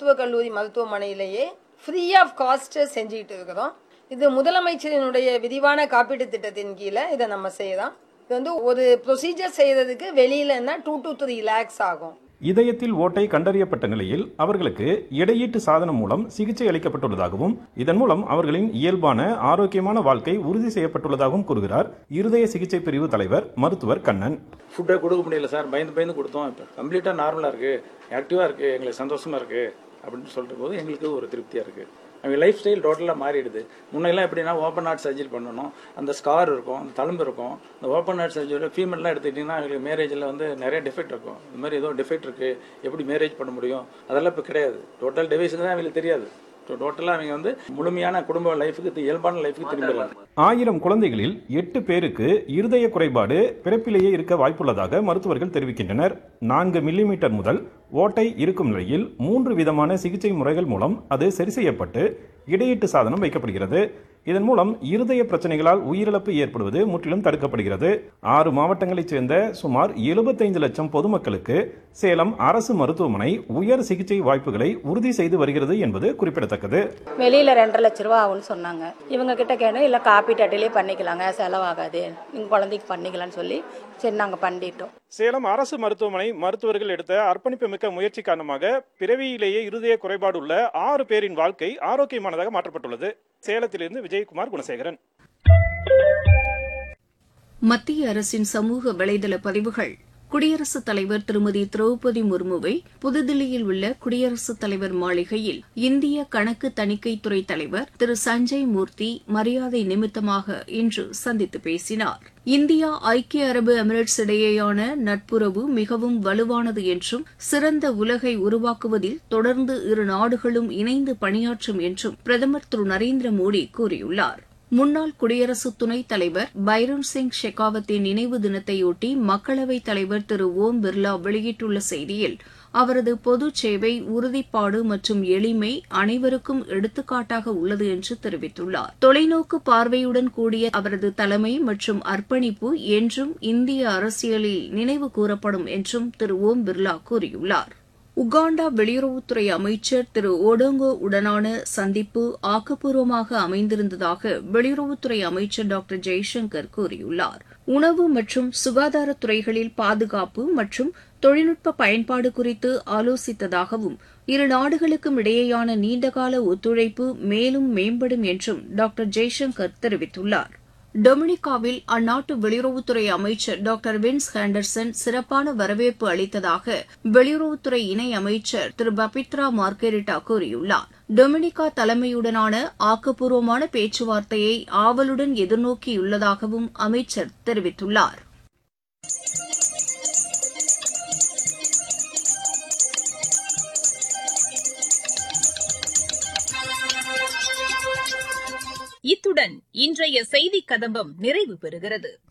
மருத்துவக் கல்லூரி மருத்துவமனையிலேயே free of cost செஞ்சுக்கிட்டு இருக்கிறோம் இது முதலமைச்சரினுடைய விரிவான காப்பீட்டு திட்டத்தின் கீழே இதை நம்ம செய்யலாம் இது வந்து ஒரு ப்ரொசீஜர் செய்யறதுக்கு வெளியிலன்னா டூ டு த்ரீ லேக்ஸ் ஆகும் இதயத்தில் ஓட்டை கண்டறியப்பட்ட நிலையில் அவர்களுக்கு இடையீட்டு சாதனம் மூலம் சிகிச்சை அளிக்கப்பட்டுள்ளதாகவும் இதன் மூலம் அவர்களின் இயல்பான ஆரோக்கியமான வாழ்க்கை உறுதி செய்யப்பட்டுள்ளதாகவும் கூறுகிறார் இருதய சிகிச்சை பிரிவு தலைவர் மருத்துவர் கண்ணன் ஃபுட்டை கொடுக்க முடியல சார் பயந்து பயந்து கொடுத்தோம் இப்போ கம்ப்ளீட்டாக நார்மலாக இருக்குது ஆக்டிவாக இருக்குது எங்களுக்கு சந்தோஷமாக இருக்குது அப்படின்னு சொல்கிற போது எங்களுக்கு ஒரு திருப்தியாக இருக்குது அவங்க லைஃப் ஸ்டைல் டோட்டலாக மாறிடுது முன்னெல்லாம் எப்படின்னா ஓப்பன் ஹார்ட் சர்ஜரி பண்ணணும் அந்த ஸ்கார் இருக்கும் அந்த தழும்பு இருக்கும் அந்த ஓப்பன் ஹார்ட் சர்ஜரி ஃபீமேல்லாம் எடுத்துக்கிட்டிங்கன்னா அவங்களுக்கு மேரேஜில் வந்து நிறைய டிஃபெக்ட் இருக்கும் இந்த மாதிரி ஏதோ டிஃபெக்ட் இருக்குது எப்படி மேரேஜ் பண்ண முடியும் அதெல்லாம் இப்போ கிடையாது டோட்டல் டிவைஸுங்க தான் அவங்களுக்கு தெரியாது டோட்டலாக அவங்க வந்து முழுமையான குடும்ப லைஃபுக்கு இயல்பான லைஃபுக்கு திரும்பிடுறாங்க ஆயிரம் குழந்தைகளில் எட்டு பேருக்கு இருதய குறைபாடு பிறப்பிலேயே இருக்க வாய்ப்புள்ளதாக மருத்துவர்கள் தெரிவிக்கின்றனர் நான்கு மில்லிமீட்டர் முதல் ஓட்டை இருக்கும் நிலையில் மூன்று விதமான சிகிச்சை முறைகள் மூலம் அது சரி செய்யப்பட்டு இடையீட்டு சாதனம் வைக்கப்படுகிறது இதன் மூலம் இருதய பிரச்சனைகளால் உயிரிழப்பு ஏற்படுவது முற்றிலும் தடுக்கப்படுகிறது ஆறு மாவட்டங்களைச் சேர்ந்த சுமார் எழுபத்தைந்து லட்சம் பொதுமக்களுக்கு சேலம் அரசு மருத்துவமனை உயர் சிகிச்சை வாய்ப்புகளை உறுதி செய்து வருகிறது என்பது குறிப்பிடத்தக்கது வெளியில் ரெண்டரை லட்ச ரூபா ஆகும்னு சொன்னாங்க இவங்க கிட்ட கேட்டோம் இல்லை காப்பீட்டு அட்டையிலே பண்ணிக்கலாங்க செலவாகாது நீங்கள் குழந்தைக்கு பண்ணிக்கலாம்னு சொல்லி சரி நாங்கள் பண்ணிட்டோம் சேலம் அரசு மருத்துவமனை மருத்துவர்கள் எடுத்த அர்ப்பணிப்பு மிக்க முயற்சி காரணமாக பிறவியிலேயே இருதய குறைபாடு உள்ள ஆறு பேரின் வாழ்க்கை ஆரோக்கியமானதாக மாற்றப்பட்டுள்ளது சேலத்திலிருந்து விஜயகுமார் குணசேகரன் மத்திய அரசின் சமூக வலைதள பதிவுகள் குடியரசுத் தலைவர் திருமதி திரௌபதி முர்முவை புதுதில்லியில் உள்ள குடியரசுத் தலைவர் மாளிகையில் இந்திய கணக்கு தணிக்கைத்துறை தலைவர் திரு சஞ்சய் மூர்த்தி மரியாதை நிமித்தமாக இன்று சந்தித்து பேசினார் இந்தியா ஐக்கிய அரபு எமிரேட்ஸ் இடையேயான நட்புறவு மிகவும் வலுவானது என்றும் சிறந்த உலகை உருவாக்குவதில் தொடர்ந்து இரு நாடுகளும் இணைந்து பணியாற்றும் என்றும் பிரதமர் திரு நரேந்திர மோடி கூறியுள்ளார் முன்னாள் குடியரசு துணைத் தலைவர் பைரோன் சிங் ஷெகாவத்தின் நினைவு தினத்தையொட்டி மக்களவைத் தலைவர் திரு ஓம் பிர்லா வெளியிட்டுள்ள செய்தியில் அவரது பொது சேவை உறுதிப்பாடு மற்றும் எளிமை அனைவருக்கும் எடுத்துக்காட்டாக உள்ளது என்று தெரிவித்துள்ளார் தொலைநோக்கு பார்வையுடன் கூடிய அவரது தலைமை மற்றும் அர்ப்பணிப்பு என்றும் இந்திய அரசியலில் நினைவு கூறப்படும் என்றும் திரு ஓம் பிர்லா கூறியுள்ளார் உகாண்டா வெளியுறவுத்துறை அமைச்சர் திரு ஓடோங்கோ உடனான சந்திப்பு ஆக்கப்பூர்வமாக அமைந்திருந்ததாக வெளியுறவுத்துறை அமைச்சர் டாக்டர் ஜெய்சங்கர் கூறியுள்ளார் உணவு மற்றும் சுகாதாரத்துறைகளில் பாதுகாப்பு மற்றும் தொழில்நுட்ப பயன்பாடு குறித்து ஆலோசித்ததாகவும் இரு நாடுகளுக்கும் இடையேயான நீண்டகால ஒத்துழைப்பு மேலும் மேம்படும் என்றும் டாக்டர் ஜெய்சங்கர் தெரிவித்துள்ளார் டொமினிகாவில் அந்நாட்டு வெளியுறவுத்துறை அமைச்சர் டாக்டர் வின்ஸ் ஹேண்டர்சன் சிறப்பான வரவேற்பு அளித்ததாக வெளியுறவுத்துறை இணை அமைச்சர் திரு பபித்ரா மார்கெரிட்டா கூறியுள்ளார் டொமினிகா தலைமையுடனான ஆக்கப்பூர்வமான பேச்சுவார்த்தையை ஆவலுடன் எதிர்நோக்கியுள்ளதாகவும் அமைச்சர் தெரிவித்துள்ளார் இத்துடன் இன்றைய செய்திக் கதம்பம் நிறைவு பெறுகிறது